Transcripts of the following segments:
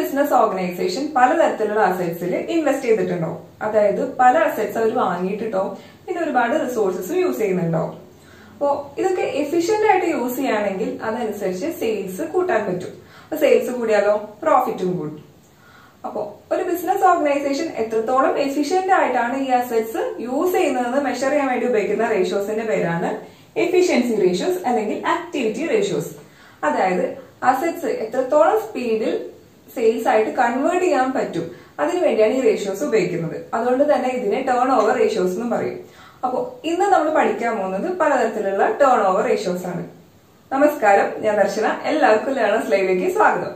Business organisation പലതരത്തിലുള്ള അസറ്റ്സിൽ invest ചെയ്തിട്ടുണ്ടാവും അതായത് പല അസറ്റ്സ് അവർ വാങ്ങിയിട്ടുണ്ടാവും പിന്നെ ഒരുപാട് റിസോഴ്സസ് യൂസ് ചെയ്യുന്നുണ്ടാവും അപ്പോൾ ഇതൊക്കെ എഫിഷ്യന്റ് ആയിട്ട് യൂസ് ചെയ്യുകയാണെങ്കിൽ അതനുസരിച്ച് സെയിൽസ് കൂട്ടാൻ പറ്റും അപ്പൊ സെയിൽസ് കൂടിയാലോ പ്രോഫിറ്റും കൂടും അപ്പോൾ ഒരു ബിസിനസ് ഓർഗനൈസേഷൻ എത്രത്തോളം എഫിഷ്യന്റ് ആയിട്ടാണ് ഈ അസറ്റ്സ് യൂസ് ചെയ്യുന്നതെന്ന് മെഷർ ചെയ്യാൻ വേണ്ടി ഉപയോഗിക്കുന്ന റേഷ്യോസിന്റെ പേരാണ് എഫിഷ്യൻസി റേഷ്യോസ് അല്ലെങ്കിൽ ആക്ടിവിറ്റി റേഷ്യോസ് അതായത് അസറ്റ്സ് എത്രത്തോളം സ്പീഡിൽ സെയിൽസ് ആയിട്ട് കൺവേർട്ട് ചെയ്യാൻ പറ്റും അതിനുവേണ്ടിയാണ് ഈ റേഷ്യോസ് ഉപയോഗിക്കുന്നത് അതുകൊണ്ട് തന്നെ ഇതിനെ ടേൺ ഓവർ റേഷ്യോസ് എന്ന് പറയും അപ്പോൾ ഇന്ന് നമ്മൾ പഠിക്കാൻ പോകുന്നത് പലതരത്തിലുള്ള ടേൺ ഓവർ റേഷ്യോസ് ആണ് നമസ്കാരം ഞാൻ ദർശന എല്ലാവർക്കും ലേണേഴ്സ് ലൈവിലേക്ക് സ്വാഗതം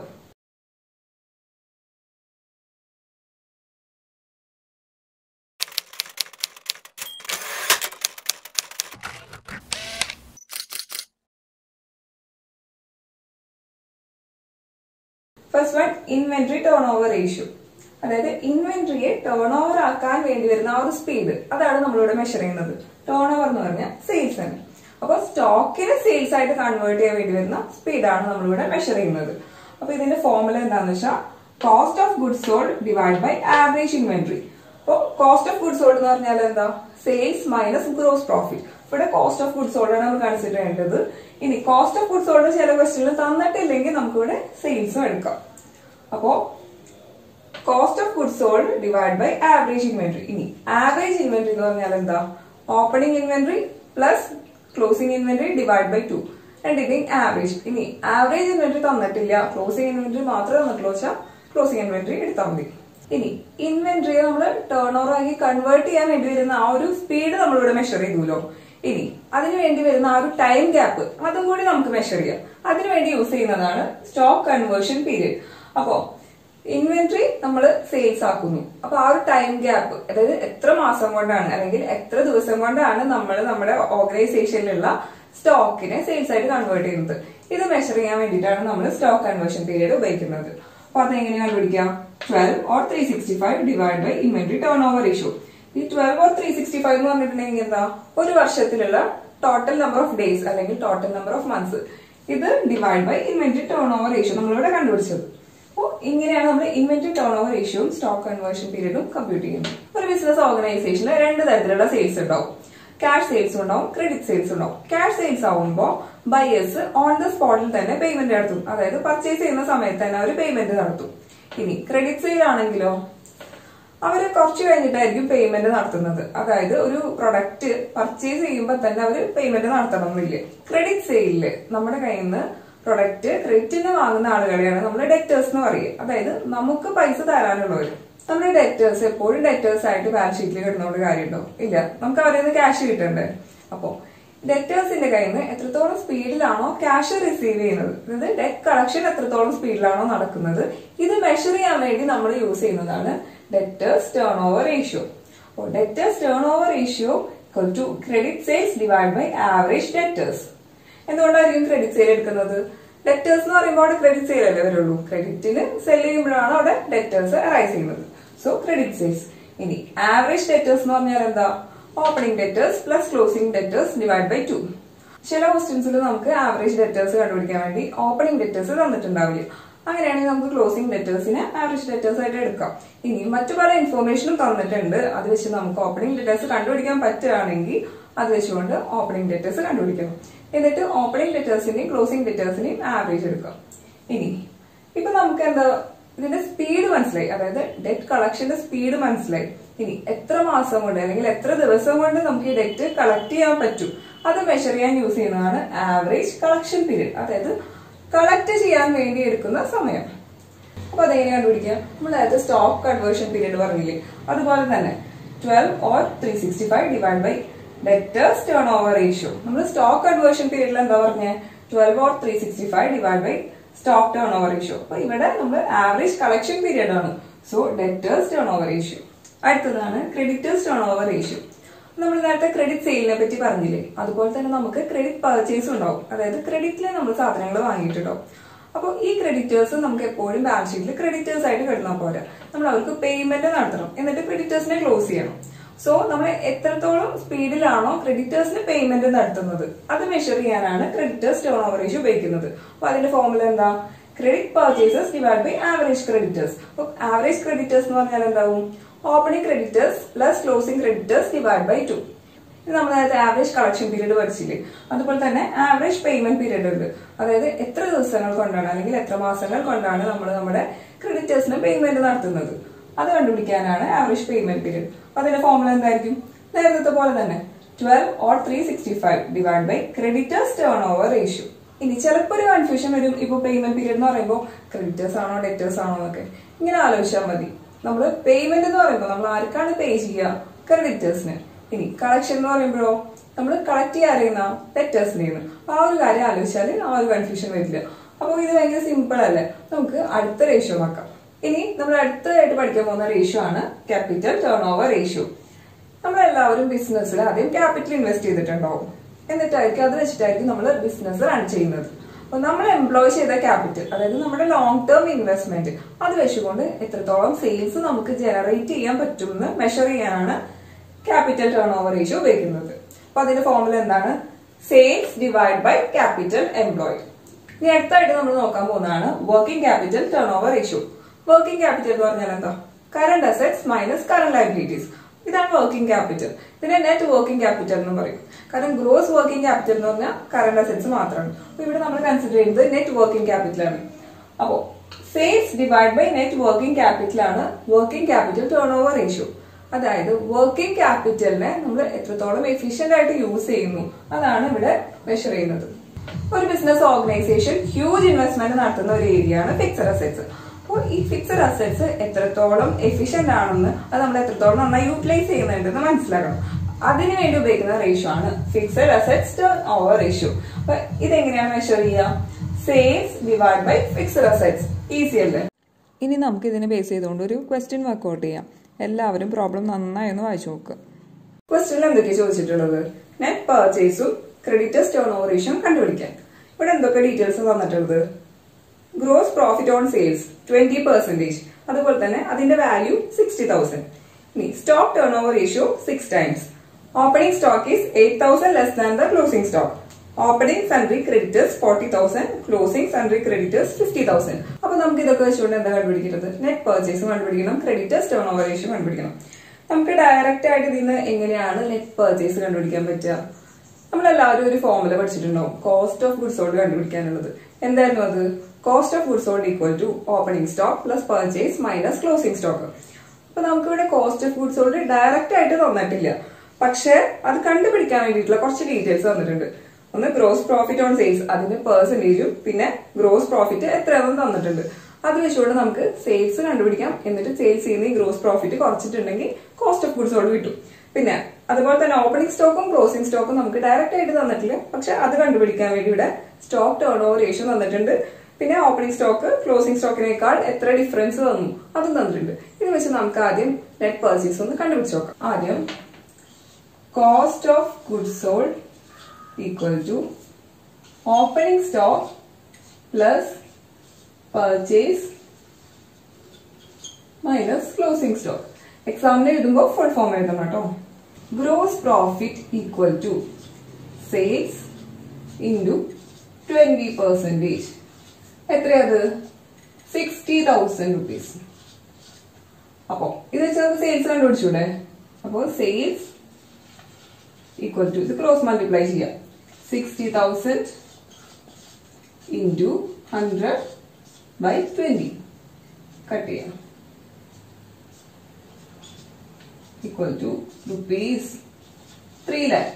first one inventory turn over ratio അതായത് ഇൻവെന്ററിയെ ടേൺ ഓവർ ആക്കാൻ വേണ്ടി വരുന്ന ആ ഒരു സ്പീഡ് അതാണ് നമ്മളിവിടെ മെഷർ ചെയ്യുന്നത് ടേൺ ഓവർ എന്ന് പറഞ്ഞാൽ സെയിൽസ് ആണ് അപ്പൊ സ്റ്റോക്കിനെ സെയിൽസ് ആയിട്ട് കൺവേർട്ട് ചെയ്യാൻ വേണ്ടി വരുന്ന സ്പീഡാണ് നമ്മളിവിടെ മെഷർ ചെയ്യുന്നത് അപ്പൊ ഇതിന്റെ ഫോർമുല എന്താണെന്ന് വെച്ചാൽ cost of goods sold divide by average inventory അപ്പോൾ കോസ്റ്റ് ഓഫ് ഗുഡ്സ് സോൾഡ് എന്ന് പറഞ്ഞാൽ എന്താ സെയിൽസ് മൈനസ് ഗ്രോസ് പ്രോഫിറ്റ് ഇവിടെ കോസ്റ്റ് ഓഫ് ഗുഡ്സ് സോൾഡ് ആണ് നമ്മൾ കൺസിഡർ ചെയ്യേണ്ടത് ഇനി കോസ്റ്റ് ഓഫ് ഗുഡ്സ് സോൾഡ് ചില ക്വസ്റ്റ്യനിൽ തന്നിട്ടില്ലെങ്കിൽ നമുക്കിവിടെ സെയിൽസും എടുക്കാം അപ്പോ cost of goods sold divide by average inventory ഇനി ആവറേജ് ഇൻവെന്ററി എന്ന് പറഞ്ഞാൽ എന്താ opening inventory plus closing inventory divide by two രണ്ടിന്റെയും ആവറേജ് ഇനി ആവറേജ് ഇൻവെന്ററി തന്നിട്ടില്ല ക്ലോസിംഗ് ഇൻവെന്ററി മാത്രമേ തന്നിട്ടുള്ളൂ വെച്ചാൽ ക്ലോസിംഗ് ഇൻവെന്ററി എടുത്താൽ മതി ഇനി ഇൻവെന്ററിയെ നമ്മൾ ടേൺ ഓവർ ആക്കി കൺവേർട്ട് ചെയ്യാൻ വേണ്ടി വരുന്ന ആ ഒരു സ്പീഡ് നമ്മളിവിടെ മെഷർ ചെയ്തൂലോ ഇനി അതിന് വേണ്ടി വരുന്ന ആ ഒരു ടൈം ഗ്യാപ്പ് അതും കൂടി നമുക്ക് മെഷർ ചെയ്യാം അതിനു വേണ്ടി യൂസ് ചെയ്യുന്നതാണ് സ്റ്റോക്ക് കൺവേർഷൻ പീരീഡ് അപ്പോ ഇൻവെന്ററി നമ്മൾ സെയിൽസ് ആക്കുന്നു അപ്പൊ ആ ഒരു ടൈം ഗ്യാപ്പ് അതായത് എത്ര മാസം കൊണ്ടാണ് അല്ലെങ്കിൽ എത്ര ദിവസം കൊണ്ടാണ് നമ്മൾ നമ്മുടെ ഓർഗനൈസേഷനിലുള്ള സ്റ്റോക്കിനെ സെയിൽസ് ആയിട്ട് കൺവേർട്ട് ചെയ്യുന്നത് ഇത് മെഷർ ചെയ്യാൻ വേണ്ടിയിട്ടാണ് നമ്മൾ സ്റ്റോക്ക് കൺവേർഷൻ പീരീഡ് ഉപയോഗിക്കുന്നത് അപ്പൊ അതെങ്ങനെ കണ്ടുപിടിക്കാം twelve or three sixty five divide by inventory turn over ratio ഈ twelve or three sixty five എന്ന് പറഞ്ഞിട്ടുണ്ടെങ്കിൽ എന്താ ഒരു വർഷത്തിലുള്ള ടോട്ടൽ നമ്പർ ഓഫ് ഡേയ്സ് അല്ലെങ്കിൽ ടോട്ടൽ നമ്പർ ഓഫ് മന്ത്സ് ഇത് divide by inventory turn over ratio നമ്മളിവിടെ കണ്ടുപിടിച്ചത് അപ്പോൾ ഇങ്ങനെയാണ് നമ്മൾ ഇൻവെന്ററി ടേൺ ഓവർ റേഷ്യോയും സ്റ്റോക്ക് കൺവേർഷൻ പീരീഡും കമ്പ്യൂട്ട് ചെയ്യുന്നത് ഒരു ബിസിനസ് ഓർഗനൈസേഷനിൽ രണ്ട് തരത്തിലുള്ള സെയിൽസ് ഉണ്ടാവും ക്യാഷ് സെയിൽസ് ഉണ്ടാവും ക്രെഡിറ്റ് സെയിൽസ് ഉണ്ടാവും ക്യാഷ് സെയിൽസ് ആവുമ്പോൾ ബയേഴ്സ് ഓൺ ദ സ്പോട്ടിൽ തന്നെ പേയ്മെന്റ് നടത്തും അതായത് പർച്ചേസ് ചെയ്യുന്ന സമയത്ത് തന്നെ അവർ പേയ്മെന്റ് നടത്തും ഇനി ക്രെഡിറ്റ് സെയിൽ ആണെങ്കിലോ അവര് കുറച്ച് കഴിഞ്ഞിട്ടായിരിക്കും പേയ്മെന്റ് നടത്തുന്നത് അതായത് ഒരു പ്രൊഡക്റ്റ് പർച്ചേസ് ചെയ്യുമ്പോൾ തന്നെ അവർ പേയ്മെന്റ് നടത്തണം എന്നില്ല ക്രെഡിറ്റ് സെയിലില് നമ്മുടെ കയ്യിൽ നിന്ന് പ്രൊഡക്റ്റ് ക്രെഡിറ്റിന് വാങ്ങുന്ന ആളുകളെയാണ് നമ്മൾ ഡെറ്റേഴ്സ് എന്ന് പറയുക അതായത് നമുക്ക് പൈസ തരാനുള്ളവർ നമ്മുടെ ഡെറ്റേഴ്സ് എപ്പോഴും ഡെറ്റേഴ്സ് ആയിട്ട് ബാലൻസ് ഷീറ്റിൽ കിട്ടുന്നതുകൊണ്ട് കാര്യമുണ്ടോ ഇല്ല നമുക്ക് അവരിൽ നിന്ന് ക്യാഷ് കിട്ടണ്ടേ അപ്പോ ഡെറ്റേഴ്സിന്റെ കയ്യിൽ നിന്ന് എത്രത്തോളം സ്പീഡിലാണോ ക്യാഷ് റിസീവ് ചെയ്യുന്നത് അതായത് ഡെറ്റ് കളക്ഷൻ എത്രത്തോളം സ്പീഡിലാണോ നടക്കുന്നത് ഇത് മെഷർ ചെയ്യാൻ വേണ്ടി നമ്മൾ യൂസ് ചെയ്യുന്നതാണ് ഡെറ്റേഴ്സ് ടേൺ ഓവർ റേഷ്യോ അപ്പോൾ debtors turn over ratio to credit sales divide by average debtors എന്തുകൊണ്ടായിരിക്കും ക്രെഡിറ്റ് സെയിൽ എടുക്കുന്നത് ഡെറ്റേഴ്സ് എന്ന് പറയുമ്പോൾ അവിടെ ക്രെഡിറ്റ് സെയിൽ അല്ലേ വരുള്ളൂ ക്രെഡിറ്റിന് സെൽ ചെയ്യുമ്പോഴാണ് അവിടെ ഡെറ്റേഴ്സ് അറൈസ് ചെയ്യുന്നത് സോ ക്രെഡിറ്റ് സെയിൽസ് ഇനി ആവറേജ് ഡെറ്റേഴ്സ് എന്ന് പറഞ്ഞാൽ എന്താ opening debtors plus closing debtors divide by two ചില ക്വസ്റ്റ്യൻസിൽ നമുക്ക് ആവറേജ് ഡെറ്റേഴ്സ് കണ്ടുപിടിക്കാൻ വേണ്ടി ഓപ്പണിംഗ് ഡെറ്റേഴ്സ് തന്നിട്ടുണ്ടാവില്ല അങ്ങനെയാണെങ്കിൽ നമുക്ക് ക്ലോസിംഗ് ഡെറ്റേഴ്സിനെ ആവറേജ് ഡെറ്റേഴ്സ് ആയിട്ട് എടുക്കാം ഇനി മറ്റു പല ഇൻഫോർമേഷനും തന്നിട്ടുണ്ട് അത് വെച്ച് നമുക്ക് ഓപ്പണിംഗ് ഡെറ്റേഴ്സ് കണ്ടുപിടിക്കാൻ പറ്റുകയാണെങ്കിൽ അത് വെച്ചുകൊണ്ട് ഓപ്പണിംഗ് ഡെറ്റേഴ്സ് കണ്ടുപിടിക്കണം എന്നിട്ട് ഓപ്പണിംഗ് ഡെറ്റേഴ്സിന്റെയും ക്ലോസിംഗ് ഡെറ്റേഴ്സിന്റെയും ആവറേജ് എടുക്കാം ഇനി ഇപ്പൊ നമുക്ക് എന്താ ഇതിന്റെ സ്പീഡ് മനസ്സിലായി അതായത് ഡെറ്റ് കളക്ഷന്റെ സ്പീഡ് മനസ്സിലായി ഇനി എത്ര മാസം കൊണ്ട് അല്ലെങ്കിൽ എത്ര ദിവസം കൊണ്ട് നമുക്ക് ഈ ഡെറ്റ് കളക്ട് ചെയ്യാൻ പറ്റും അത് മെഷർ ചെയ്യാൻ യൂസ് ചെയ്യുന്നതാണ് ആവറേജ് കളക്ഷൻ പീരീഡ് അതായത് കളക്ട് ചെയ്യാൻ വേണ്ടി എടുക്കുന്ന സമയം അപ്പൊ അതെങ്ങനെ കണ്ടുപിടിക്കാം നമ്മൾ നേരത്തെ സ്റ്റോക്ക് കൺവേർഷൻ പീരീഡ് പറഞ്ഞില്ലേ അതുപോലെ തന്നെ twelve or three sixty five divide by debtors turn over ratio നമ്മൾ സ്റ്റോക്ക് കൺവേർഷൻ പീരീഡിൽ എന്താ പറഞ്ഞ twelve or three sixty five divide by stock turn over ratio അപ്പൊ ഇവിടെ നമ്മൾ ആവറേജ് കളക്ഷൻ പീരീഡ് ആണ് so debtors turn over ratio അടുത്തതാണ് creditors turn over ratio നമ്മൾ നേരത്തെ ക്രെഡിറ്റ് സെയിലിനെ പറ്റി പറഞ്ഞില്ലേ അതുപോലെ തന്നെ നമുക്ക് ക്രെഡിറ്റ് പർച്ചേസ് ഉണ്ടാവും അതായത് ക്രെഡിറ്റിൽ നമ്മൾ സാധനങ്ങൾ വാങ്ങിയിട്ടുണ്ടാവും അപ്പോൾ ഈ ക്രെഡിറ്റേഴ്സ് നമുക്ക് എപ്പോഴും ബാലൻസ് ഷീറ്റിൽ ക്രെഡിറ്റേഴ്സ് ആയിട്ട് കിടന്നാൽ പോരാ നമ്മൾ അവർക്ക് പേയ്മെന്റ് നടത്തണം എന്നിട്ട് ക്രെഡിറ്റേഴ്സിനെ ക്ലോസ് ചെയ്യണം സോ നമ്മൾ എത്രത്തോളം സ്പീഡിലാണോ ക്രെഡിറ്റേഴ്സിന് പേയ്മെന്റ് നടത്തുന്നത് അത് മെഷർ ചെയ്യാനാണ് ക്രെഡിറ്റേഴ്സ് ടേൺ ഓവർ റേഷ്യോ ഉപയോഗിക്കുന്നത് അപ്പൊ അതിന്റെ ഫോർമുല എന്താ credit purchases divide by average creditors അപ്പൊ ആവറേജ് ക്രെഡിറ്റേഴ്സ് എന്ന് പറഞ്ഞാൽ എന്താവും opening creditors plus closing creditors divide by two ഇത് നമ്മൾ നേരത്തെ ആവറേജ് കളക്ഷൻ പീരീഡ് പഠിച്ചില്ലേ അതുപോലെ തന്നെ ആവറേജ് പേയ്മെന്റ് പീരീഡ് ഉണ്ട് അതായത് എത്ര ദിവസങ്ങൾ കൊണ്ടാണ് അല്ലെങ്കിൽ എത്ര മാസങ്ങൾ കൊണ്ടാണ് നമ്മൾ നമ്മുടെ ക്രെഡിറ്റേഴ്സിന് പേയ്മെന്റ് നടത്തുന്നത് അത് കണ്ടുപിടിക്കാനാണ് ആവറേജ് പേയ്മെന്റ് പീരീഡ് അപ്പൊ അതിന്റെ ഫോർമുല എന്തായിരിക്കും നേരത്തെ പോലെ തന്നെ twelve or three sixty five divide by creditors turn over ratio ഇനി ചിലപ്പോൾ ഒരു കൺഫ്യൂഷൻ വരും ഇപ്പൊ പേയ്മെന്റ് പീരീഡ് എന്ന് പറയുമ്പോൾ ക്രെഡിറ്റേഴ്സ് ആണോ ഡെറ്റേഴ്സ് ആണോ എന്നൊക്കെ ഇങ്ങനെ ആലോചിച്ചാൽ മതി നമ്മൾ പേയ്മെന്റ് എന്ന് പറയുമ്പോൾ നമ്മൾ ആർക്കാണ് പേ ചെയ്യുക ക്രെഡിറ്റേഴ്സിന് ഇനി കളക്ഷൻ എന്ന് പറയുമ്പോഴോ നമ്മൾ കളക്ട് ചെയ്യാൻ അറിയുന്ന ഡെറ്റേഴ്സിന് ആ ഒരു കാര്യം ആലോചിച്ചാൽ ആ ഒരു കൺഫ്യൂഷൻ വരില്ല അപ്പോൾ ഇത് ഭയങ്കര സിമ്പിൾ അല്ലേ നമുക്ക് അടുത്ത റേഷ്യോ നോക്കാം ഇനി നമ്മൾ അടുത്തതായിട്ട് പഠിക്കാൻ പോകുന്ന റേഷ്യോ ആണ് ക്യാപിറ്റൽ ടേൺ ഓവർ റേഷ്യോ നമ്മളെല്ലാവരും ബിസിനസ്സിൽ ആദ്യം ക്യാപിറ്റൽ ഇൻവെസ്റ്റ് ചെയ്തിട്ടുണ്ടാവും എന്നിട്ടായിരിക്കും അത് വെച്ചിട്ടായിരിക്കും നമ്മൾ ബിസിനസ് റൺ ചെയ്യുന്നത് അപ്പൊ നമ്മൾ എംപ്ലോയ് ചെയ്ത ക്യാപിറ്റൽ അതായത് നമ്മുടെ ലോങ് ടേം ഇൻവെസ്റ്റ്മെന്റ് അത് വെച്ചുകൊണ്ട് എത്രത്തോളം സെയിൽസ് നമുക്ക് ജനറേറ്റ് ചെയ്യാൻ പറ്റുമെന്ന് മെഷർ ചെയ്യാനാണ് ക്യാപിറ്റൽ ടേൺ ഓവർ റേഷ്യോ ഉപയോഗിക്കുന്നത് അപ്പൊ അതിന്റെ ഫോർമുല എന്താണ് sales divide by capital employed ഇനി അടുത്തായിട്ട് നമ്മൾ നോക്കാൻ പോകുന്നതാണ് working capital turn over ratio working capital എന്ന് പറഞ്ഞാൽ എന്താ current assets minus current liabilities ഇതാണ് വർക്കിംഗ് ക്യാപിറ്റൽ ഇതിനെ നെറ്റ് വർക്കിംഗ് ക്യാപിറ്റൽ എന്ന് പറയും കാരണം ഗ്രോസ് വർക്കിംഗ് ക്യാപിറ്റൽ എന്ന് പറഞ്ഞാൽ കറണ്ട് അസറ്റ്സ് മാത്രമാണ് അപ്പൊ ഇവിടെ നമ്മൾ കൺസിഡർ ചെയ്യുന്നത് നെറ്റ് വർക്കിംഗ് ക്യാപിറ്റൽ ആണ് അപ്പോ sales divide by net working capital ആണ് working capital turn over ratio അതായത് വർക്കിംഗ് ക്യാപിറ്റലിനെ നമ്മൾ എത്രത്തോളം എഫിഷ്യന്റ് ആയിട്ട് യൂസ് ചെയ്യുന്നു അതാണ് ഇവിടെ മെഷർ ചെയ്യുന്നത് ഒരു ബിസിനസ് ഓർഗനൈസേഷൻ ഹ്യൂജ് ഇൻവെസ്റ്റ്മെന്റ് നടത്തുന്ന ഒരു ഏരിയ ആണ് ഫിക്സഡ് അസറ്റ്സ് അപ്പോൾ ഈ ഫിക്സഡ് അസറ്റ്സ് എത്രത്തോളം എഫിഷ്യന്റ് ആണെന്ന് അത് നമ്മൾ എത്രത്തോളം നന്നായി യൂട്ടിലൈസ് ചെയ്യുന്നുണ്ടെന്ന് മനസ്സിലാക്കണം അതിനു വേണ്ടി ഉപയോഗിക്കുന്ന റേഷ്യോ ആണ് fixed assets turn over ratio അപ്പൊ ഇതെങ്ങനെയാണ് മെഷർ ചെയ്യുക sales divide by fixed assets easy അല്ലേ ഇനി നമുക്ക് ഇതിനെ ബേസ് ചെയ്തുകൊണ്ട് ഒരു ക്വസ്റ്റ്യൻ വർക്കൗട്ട് ചെയ്യാം എല്ലാവരും പ്രോബ്ലം നന്നായി ഒന്ന് വായിച്ചു നോക്കുക ക്വസ്റ്റ്യനിൽ എന്തൊക്കെയാണ് ചോദിച്ചിട്ടുള്ളത് നെറ്റ് പർച്ചേസും ക്രെഡിറ്റേഴ്സ് ടേൺ ഓവർ റേഷ്യോയും കണ്ടുപിടിക്കാൻ ഇവിടെ എന്തൊക്കെ ഡീറ്റെയിൽസ് തന്നിട്ടുള്ളത് gross profit on sales twenty percentage അതുപോലെ തന്നെ അതിന്റെ വാല്യൂ സിക്സ്റ്റി തൗസൻഡ് ഇനി stock turn over ratio six times opening stock is eight thousand less than the closing stock opening sundry creditors forty thousand closing sundry creditors fifty thousand അപ്പൊ നമുക്ക് ഇതൊക്കെ വെച്ചുകൊണ്ട് എന്താ കണ്ടുപിടിക്കുന്നത് നെറ്റ് പർച്ചേസും കണ്ടുപിടിക്കണം ക്രെഡിറ്റേഴ്സ് ടേൺ ഓവർ റേഷ്യോ കണ്ടുപിടിക്കണം നമുക്ക് direct ആയിട്ട് ഇതിന്ന് എങ്ങനെയാണ് നെറ്റ് പർച്ചേസ് കണ്ടുപിടിക്കാൻ പറ്റുക നമ്മളെല്ലാവരും ഒരു ഫോർമുല പഠിച്ചിട്ടുണ്ടാവും കോസ്റ്റ് ഓഫ് ഗുഡ്സ് സോൾഡ് കണ്ടുപിടിക്കാനുള്ളത് എന്തായിരുന്നു അത് cost of goods sold equal to opening stock plus purchase minus closing stock അപ്പൊ നമുക്കിവിടെ cost of goods sold direct ആയിട്ട് തന്നിട്ടില്ല പക്ഷെ അത് കണ്ടുപിടിക്കാൻ വേണ്ടിയിട്ടുള്ള കുറച്ച് ഡീറ്റെയിൽസ് തന്നിട്ടുണ്ട് ഒന്ന് ഗ്രോസ് പ്രോഫിറ്റ് ഓൺ സെയിൽസ് അതിന്റെ പെർസെന്റേജും പിന്നെ ഗ്രോസ് പ്രോഫിറ്റ് എത്രയാണെന്ന് തന്നിട്ടുണ്ട് അത് വെച്ചുകൊണ്ട് നമുക്ക് സെയിൽസ് കണ്ടുപിടിക്കാം എന്നിട്ട് സെയിൽസ് ചെയ്യുന്ന ഈ ഗ്രോസ് പ്രോഫിറ്റ് കുറച്ചിട്ടുണ്ടെങ്കിൽ കോസ്റ്റ് ഓഫ് ഗുഡ്സ് സോൾഡ് കിട്ടും പിന്നെ അതുപോലെ തന്നെ ഓപ്പണിംഗ് സ്റ്റോക്കും ക്ലോസിംഗ് സ്റ്റോക്കും നമുക്ക് ഡയറക്റ്റ് ആയിട്ട് തന്നിട്ടില്ല പക്ഷെ അത് കണ്ടുപിടിക്കാൻ വേണ്ടി ഇവിടെ സ്റ്റോക്ക് ടേൺ ഓവർ റേഷ്യോ തന്നിട്ടുണ്ട് പിന്നെ ഓപ്പണിംഗ് സ്റ്റോക്ക് ക്ലോസിംഗ് സ്റ്റോക്കിനേക്കാൾ എത്ര ഡിഫറൻസ് വന്നു അതും തന്നിട്ടുണ്ട് ഇത് വെച്ച് നമുക്ക് ആദ്യം നെറ്റ് പർച്ചേസ് ഒന്ന് കണ്ടുപിടിച്ച് നോക്കാം ആദ്യം cost of goods sold equal to opening stock plus purchase minus closing stock എക്സാമിന് എഴുതുമ്പോൾ ഫുൾ ഫോം എഴുതണം കേട്ടോ gross profit equal to sales into twenty percentage എത്രയത് സിക്സ്റ്റി തൗസൻഡ് റുപ്പീസ് അപ്പോ ഇത് വെച്ച് നമുക്ക് സെയിൽസ് കണ്ടുപിടിച്ചൂടെ അപ്പോ സെയിൽസ് ഈക്വൽ ടു ഇത് ക്രോസ് മൾട്ടിപ്ലൈ ചെയ്യാം sixty thousand into hundred by twenty cut ചെയ്യാം equal to rupees three lakh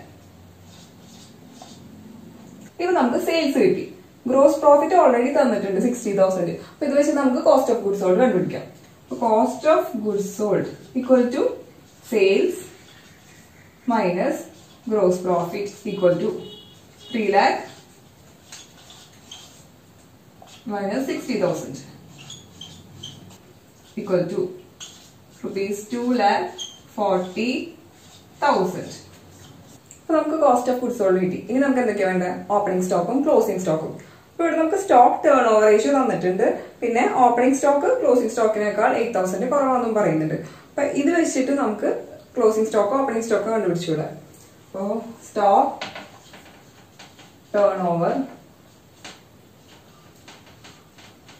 ഇത് നമുക്ക് സെയിൽസ് കിട്ടി ഗ്രോസ് പ്രോഫിറ്റ് ഓൾറെഡി തന്നിട്ടുണ്ട് സിക്സ്റ്റി തൗസൻഡ് അപ്പൊ ഇത് വെച്ച് നമുക്ക് കോസ്റ്റ് ഓഫ് ഗുഡ്സ് സോൾഡ് കണ്ടുപിടിക്കാം cost of goods sold equal to sales minus gross profit equal to three lakh minus 60,000 equal to rupees 2 lakh 40,000 അപ്പൊ നമുക്ക് കോസ്റ്റ് ഓഫ് ഗുഡ്സ് സോൾഡ് കിട്ടി ഇനി നമുക്ക് എന്തൊക്കെയാ വേണ്ടത് ഓപ്പണിംഗ് സ്റ്റോക്കും ക്ലോസിംഗ് സ്റ്റോക്കും അപ്പൊ ഇവിടെ നമുക്ക് സ്റ്റോക്ക് ടേൺ ഓവർ റേഷ്യോ തന്നിട്ടുണ്ട് പിന്നെ ഓപ്പണിംഗ് സ്റ്റോക്ക് ക്ലോസിംഗ് സ്റ്റോക്കിനേക്കാൾ എയ്റ്റ് തൗസൻഡ് കുറവാണെന്നും പറയുന്നുണ്ട് അപ്പൊ ഇത് വെച്ചിട്ട് നമുക്ക് ക്ലോസിംഗ് സ്റ്റോക്കോ ഓപ്പണിംഗ് സ്റ്റോക്കോ കണ്ടുപിടിച്ചുകൂടെ അപ്പോ stock turn over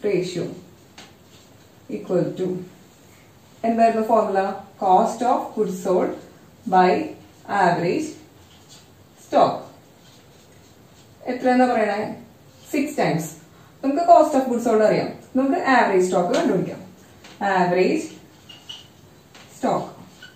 ratio equal to എന്തായിരുന്നു formula cost of good sold by average stock എത്ര എന്താ പറയണേ സിക്സ് ടൈംസ് നമുക്ക് കോസ്റ്റ് ഓഫ് ഗുഡ് സോൾഡ് അറിയാം നമുക്ക് ആവറേജ് സ്റ്റോക്ക് കണ്ടുപിടിക്കാം average stock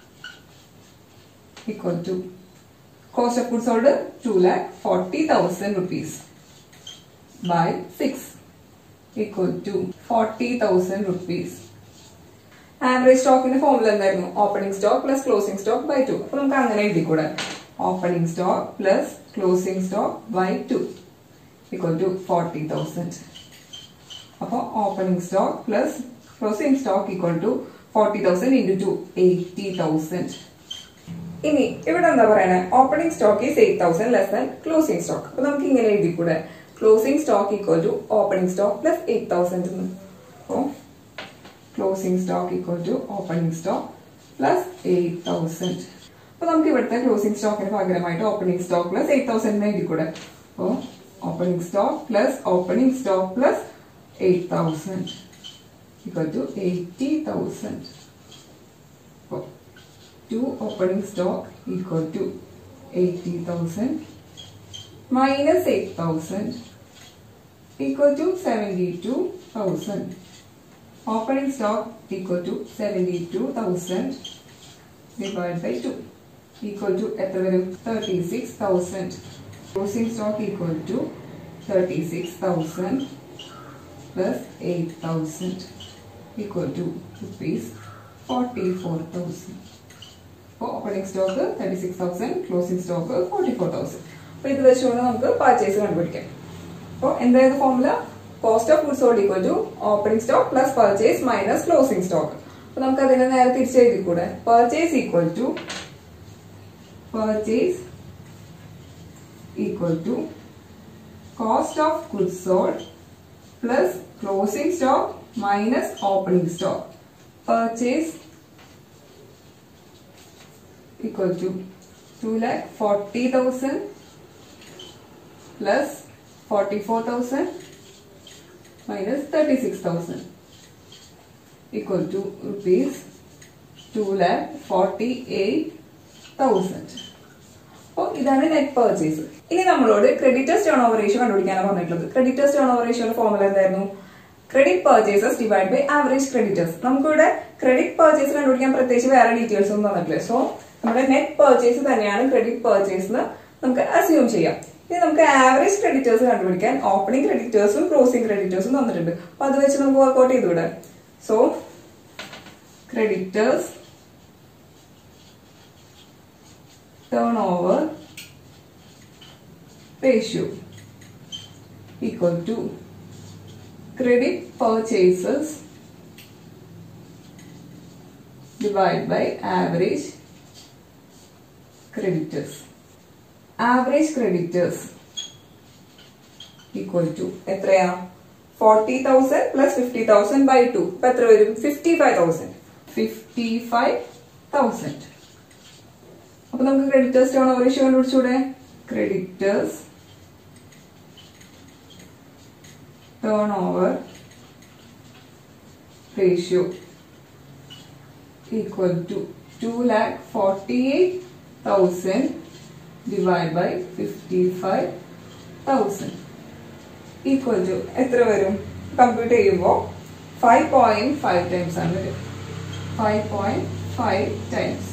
equal to cost of goods sold 2 lakh 40,000 rupees by 6 equal to 40,000 rupees. Average സ്റ്റോക്കിന്റെ formula എന്തായിരുന്നു opening stock plus closing stock by two അപ്പൊ നമുക്ക് അങ്ങനെ എഴുതിക്കൂടെ opening stock plus closing stock by two equal to forty thousand അപ്പോൾ opening stock plus closing stock equal to forty thousand into two eighty thousand ഇനി ഇവിടെ എന്താ പറയണേ opening stock is eight thousand less than closing stock അപ്പൊ നമുക്ക് ഇങ്ങനെ എഴുതിക്കൂടെ closing stock equal to opening stock plus eight thousand അപ്പോൾ closing stock equal to opening stock plus eight thousand അപ്പൊ നമുക്ക് ഇവിടുത്തെ ക്ലോസിംഗ് സ്റ്റോക്കിന് പകരമായിട്ട് opening stock plus eight thousand എഴുതിക്കൂടെ അപ്പോൾ opening stock plus opening stock plus eight thousand equal to eighty thousand അപ്പോൾ to opening stock equal to 80,000 minus 8,000 equal to 72,000. Opening stock equal to 72,000 divided by 2 equal to എത്ര വരും 36,000. Closing stock equal to 36,000 plus 8,000 equal to rupees 44,000. അപ്പോൾ opening stock thirty six thousand closing stock forty four thousand അപ്പൊ ഇത് വെച്ചുകൊണ്ട് നമുക്ക് purchase കണ്ടുപിടിക്കാം അപ്പോൾ എന്തായിരുന്നു formula cost of goods sold equal to opening stock plus purchase minus closing stock അപ്പൊ നമുക്ക് അതിനെ നേരെ തിരിച്ചെഴുതി കൂടെ purchase equal to purchase equal to cost of goods sold plus closing stock minus opening stock purchase equal to 2 lakh 40,000 plus 44,000 minus 36,000 equal to rupees 2 lakh 48,000 അപ്പോൾ ഇതാണ് net purchase ഇനി നമ്മളോട് ക്രെഡിറ്റേഴ്സ് ടേൺ ഓവർ റേഷ്യോ കണ്ടുപിടിക്കാനാണ് പറഞ്ഞിട്ടുള്ളത് creditors turn over റേഷ്യോയുടെ formula എന്തായിരുന്നു credit purchases divide by average creditors നമുക്കിവിടെ credit purchase കണ്ടുപിടിക്കാൻ പ്രത്യേകിച്ച് വേറെ ഡീറ്റെയിൽസ് ഒന്നും തന്നിട്ടില്ല സോ നമ്മുടെ നെറ്റ് പർച്ചേസ് തന്നെയാണ് ക്രെഡിറ്റ് പർച്ചേസ് എന്ന് നമുക്ക് അസ്യൂം ചെയ്യാം ഇനി നമുക്ക് ആവറേജ് ക്രെഡിറ്റേഴ്സ് കണ്ടുപിടിക്കാൻ ഓപ്പണിംഗ് ക്രെഡിറ്റേഴ്സും ക്ലോസിംഗ് ക്രെഡിറ്റേഴ്സും തന്നിട്ടുണ്ട് അപ്പൊ അത് വെച്ച് നമുക്ക് വർക്ക്ഔട്ട് ചെയ്തുകൂടെ so creditors turn over ratio equal to credit purchases divided by average creditors. Average creditors equal to എത്രയാ forty thousand plus fifty thousand by two ഇപ്പൊ എത്ര വരും fifty five thousand fifty five thousand അപ്പൊ നമുക്ക് creditors turn over ratio കണ്ടുപിടിച്ചൂടെ creditors turn over ratio equal to 2 lakh 48,000 divided by 55,000 equal to എത്ര വരും compute ചെയ്യുമ്പോൾ ഫൈവ് പോയിന്റ് ഫൈവ് ടൈംസ് ആണ് വരും ഫൈവ് പോയിന്റ് ഫൈവ് ടൈംസ്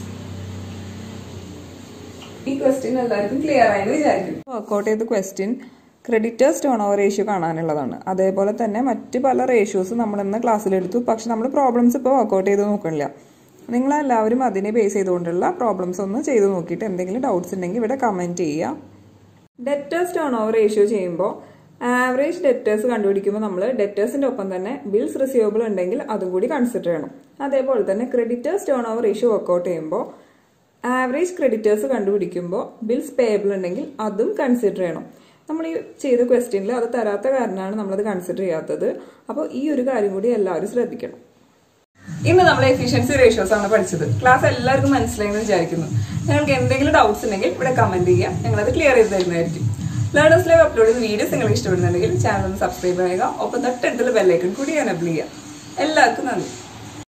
ഈ ക്വസ്റ്റ്യൻ എല്ലാവർക്കും ക്ലിയർ ആയെന്ന് വിചാരിക്കുന്നു വർക്കൗട്ട് ചെയ്ത question creditors turn over ratio കാണാനുള്ളതാണ് അതേപോലെ തന്നെ മറ്റ് പല റേഷ്യോസ് നമ്മൾ ഇന്ന് ക്ലാസ്സിലെടുത്തു പക്ഷെ നമ്മൾ പ്രോബ്ലംസ് ഇപ്പോൾ വർക്കൗട്ട് ചെയ്ത് നോക്കണില്ല നിങ്ങളെല്ലാവരും അതിനെ ബേസ് ചെയ്തുകൊണ്ടുള്ള പ്രോബ്ലംസ് ഒന്ന് ചെയ്ത് നോക്കിയിട്ട് എന്തെങ്കിലും ഡൗട്ട്സ് ഉണ്ടെങ്കിൽ ഇവിടെ കമൻറ്റ് ചെയ്യുക ഡെറ്റേഴ്സ് ടേൺ ഓവർ റേഷ്യോ ചെയ്യുമ്പോൾ ആവറേജ് ഡെറ്റേഴ്സ് കണ്ടുപിടിക്കുമ്പോൾ നമ്മൾ ഡെറ്റേഴ്സിന്റെ ഒപ്പം തന്നെ ബിൽസ് റിസീവബിൾ ഉണ്ടെങ്കിൽ അതും കൂടി കൺസിഡർ ചെയ്യണം അതേപോലെ തന്നെ creditors turn over ratio work out ചെയ്യുമ്പോൾ ആവറേജ് ക്രെഡിറ്റേഴ്സ് കണ്ടുപിടിക്കുമ്പോൾ ബിൽസ് പേയബിൾ ഉണ്ടെങ്കിൽ അതും കൺസിഡർ ചെയ്യണം നമ്മൾ ഈ ചെയ്ത ക്വസ്റ്റ്യനിൽ അത് തരാത്ത കാരണമാണ് നമ്മളത് കൺസിഡർ ചെയ്യാത്തത് അപ്പോൾ ഈ ഒരു കാര്യം കൂടി എല്ലാവരും ശ്രദ്ധിക്കണം ഇന്ന് നമ്മൾ എഫിഷ്യൻസി റേഷ്യോസ് ആണ് പഠിച്ചത് ക്ലാസ് എല്ലാവർക്കും മനസ്സിലായെന്ന് വിചാരിക്കുന്നു നിങ്ങൾക്ക് എന്തെങ്കിലും ഡൗട്ട്സ് ഉണ്ടെങ്കിൽ ഇവിടെ കമന്റ് ചെയ്യാം ഞങ്ങളത് ക്ലിയർ ചെയ്ത് തരുന്നതായിരിക്കും ലേണേഴ്സ് ലൈവ് അപ്ലോഡ് ചെയ്ത വീഡിയോസ് നിങ്ങൾക്ക് ഇഷ്ടപ്പെടുന്നുണ്ടെങ്കിൽ ചാനൽ ഒന്ന് സബ്സ്ക്രൈബ് ചെയ്യുക ഒപ്പം തൊട്ടടുത്തുള്ള ബെല്ലൈക്കൺ കൂടി എനബിൾ ചെയ്യുക എല്ലാവർക്കും നന്ദി